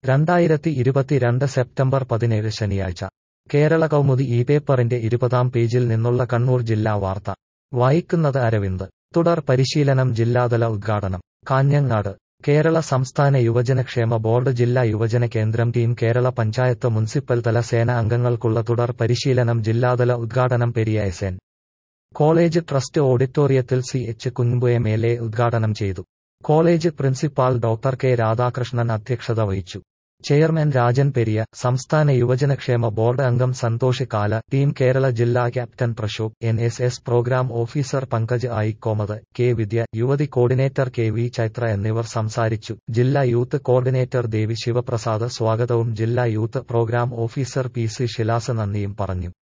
രണ്ടായിരത്തി ഇരുപത്തിരണ്ട് സെപ്റ്റംബർ പതിനേഴ് ശനിയാഴ്ച കേരള കൗമുദി ഈ പേപ്പറിന്റെ ഇരുപതാം പേജിൽ നിന്നുള്ള കണ്ണൂർ ജില്ലാ വാർത്ത വായിക്കുന്നത് അരവിന്ദ് തുടർ പരിശീലനം ജില്ലാതല ഉദ്ഘാടനം കാഞ്ഞങ്ങാട് കേരള സംസ്ഥാന യുവജനക്ഷേമ ബോർഡ് ജില്ലാ യുവജന കേന്ദ്രം ടീം കേരള പഞ്ചായത്ത് മുനിസിപ്പൽ തല സേന അംഗങ്ങൾക്കുള്ള തുടർ പരിശീലനം ജില്ലാതല ഉദ്ഘാടനം Periya S N college trust ഓഡിറ്റോറിയത്തിൽ C H Kunhambu M L A ഉദ്ഘാടനം ചെയ്തു college principal doctor K Radhakrishnan അധ്യക്ഷത വഹിച്ചു ചെയർമാൻ രാജൻ പെരിയ സംസ്ഥാന യുവജനക്ഷേമ ബോർഡ് അംഗം സന്തോഷ് കാല ടീം കേരള ജില്ലാ captain Prashobh N S S programme officer Pankaj I Komath K Vidya യുവതി കോർഡിനേറ്റർ കെ വി ചൈത്ര എന്നിവർ സംസാരിച്ചു ജില്ലാ യൂത്ത് കോർഡിനേറ്റർ ദേവി ശിവപ്രസാദ് സ്വാഗതവും ജില്ലാ youth programme officer P C Shilas നന്ദിയും പറഞ്ഞു